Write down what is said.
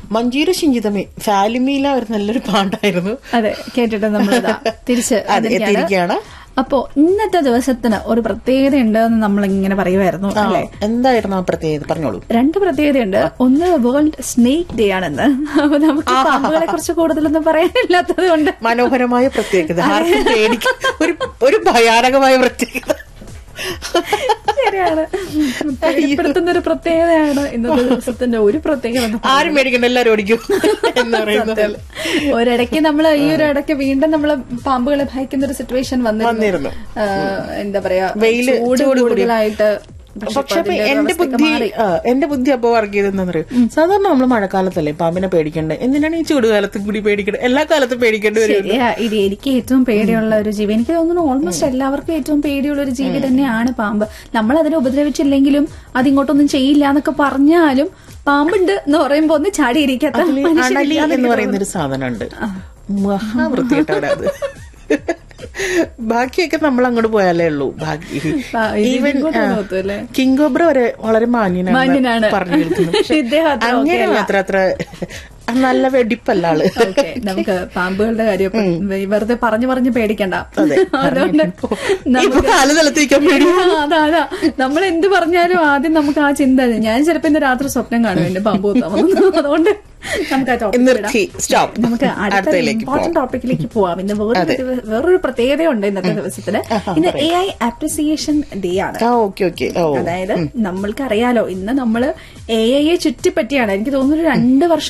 മഞ്ജീര ശിഞ്ചിതമേ ഫാലിമീല ഒരു നല്ലൊരു പാട്ടായിരുന്നു അതെ കേട്ടിട്ട് നമ്മളിതാ തിരിച്ച് അതെ, വന്നിരിക്കുകയാണ്. എത്തിയിരിക്കുകയാണ്. അപ്പോ ഇന്നത്തെ ദിവസത്തിന് ഒരു പ്രത്യേകത ഉണ്ടെന്ന് നമ്മൾ ഇങ്ങനെ പറയുമായിരുന്നു ആ, അല്ലെ എന്തായിരുന്നു ആ പ്രത്യേകത പറഞ്ഞോളൂ രണ്ട് പ്രത്യേകതയുണ്ട് ഒന്ന് വേൾഡ് സ്നേക്ക് ഡേ ആണെന്ന് അപ്പൊ നമുക്ക് പാമ്പുകളെ കുറിച്ച് കൂടുതലൊന്നും പറയാനില്ലാത്തത് കൊണ്ട് മനോഹരമായ പ്രത്യേകത ആർക്കും പേടിക്ക ഒരു ഒരു ഭയാനകമായ പ്രത്യേകത ശരിയാണ് പേടിപ്പെടുത്തുന്ന ഒരു പ്രത്യേകതയാണ് ഇന്നത്തെ ദിവസത്തിന്റെ ഒരു പ്രത്യേകത എന്ന് ആരും പേടിക്കണ്ട എല്ലാരും ഓടിക്കും എന്ന് പറയുന്നത് പോലെ. ഒരിടയ്ക്ക് നമ്മൾ ഈ ഒരു ഇടയ്ക്ക് വീണ്ടും നമ്മൾ പാമ്പുകളെ ഭയക്കുന്ന ഒരു സിറ്റുവേഷൻ വന്നിരുന്നു. വന്നിരുന്നു ആ, എന്താ പറയാ വെയില് ചൂട് ചൂട് കൂടി. കൂടുതലായിട്ട് പക്ഷെ പക്ഷെ ഇപ്പൊ ഇപ്പൊ അതിന്റെ ഒരു എന്റെ അവസ്ഥയൊക്കെ ബുദ്ധി മാറി. ആ, എന്റെ ബുദ്ധി അപ്പൊ വർക്ക് ചെയ്തെന്നറിയോ സാധാരണ നമ്മൾ മഴക്കാലത്തല്ലേ പാമ്പിനെ പേടിക്കണ്ടേ എന്തിനാണ് ഈ ചൂടുകാലത്തും കൂടി പേടിക്കണ്ടേ എല്ലാ കാലത്തും പേടിക്കേണ്ടി വരും ശരിയാ ഇത് എനിക്ക് ഏറ്റവും പേടിയുള്ള ഒരു ജീവി എനിക്ക് തോന്നുന്നു ഓൾമോസ്റ്റ് എല്ലാവർക്കും ഏറ്റവും പേടിയുള്ള ഒരു ജീവി തന്നെയാണ് പാമ്പ് നമ്മൾ അതിനെ ഉപദ്രവിച്ചില്ലെങ്കിലും അതിങ്ങോട്ടൊന്നും ചെയ്യില്ല എന്നൊക്കെ പറഞ്ഞാലും പാമ്പുണ്ട് എന്ന് പറയുമ്പോ ഒന്ന് ചാടിയിരിക്കാത്ത അതില് അണലി മനുഷ്യരില്ലാന്ന് എന്ന് എനിക്ക് പറയുന്ന ഒരു സാധനമുണ്ട് മഹാവൃത്തിയായിട്ടാണ് അത് ബാക്കിയൊക്കെ നമ്മൾ അങ്ങോട്ട് പോയാലേ ഉള്ളൂ ബാക്കി ആ, ഇത് ഈവൻ ഇങ്ങോട്ട് നോക്കൂ അല്ലേ? കിങ്കോബ്ര വരെ വളരെ മാന്യനാണ്. മാന്യനാണ് പറഞ്ഞു കേൾക്കുന്നു പക്ഷെ ഇദ്ദേഹം അത്ര അങ്ങനെ okay അല്ല. മാത്രം അത്ര നല്ല വെടിപ്പല്ല ആള് ഓക്കെ നമുക്ക് പാമ്പുകളുടെ കാര്യം ഇപ്പൊ വെറുതെ പറഞ്ഞു പറഞ്ഞു പേടിക്കണ്ട അതെ അതുകൊണ്ട് ഇപ്പൊ നമുക്ക് കാല് നിലത്തേക്കാൻ പേടി ആ, അതാ അതാ നമ്മൾ എന്ത് പറഞ്ഞാലും ആദ്യം നമുക്ക് ആ ചിന്ത ഞാൻ ചിലപ്പോ ഇന്ന് രാത്രി സ്വപ്നം കാണും എന്റെ പാമ്പ് കുത്താൻ വന്നു. അതുകൊണ്ട് നമുക്ക് ആ topic നിർത്തി വിടാം. സ്റ്റോപ്പ് നമുക്ക് അടുത്ത അടുത്തതിലേക്ക് ഇമ്പോർട്ടന്റ് ടോപ്പിക്കിലേക്ക് പോവാം ഇന്ന് വേറൊരു ദിവ- വേറൊരു പ്രത്യേകതയുണ്ട് ഇന്നത്തെ ദിവസത്തിന് ഇന്ന് എ ഐ അപ്രിസിയേഷൻ ഡേ ആണ് ആ ഓക്കെ ഓക്കെ ഓ അതായത് നമ്മൾക്കറിയാലോ ഇന്ന് നമ്മള് എ ഐയെ ചുറ്റിപ്പറ്റിയാണ് എനിക്ക് തോന്നുന്നു ഒരു രണ്ട് വർഷം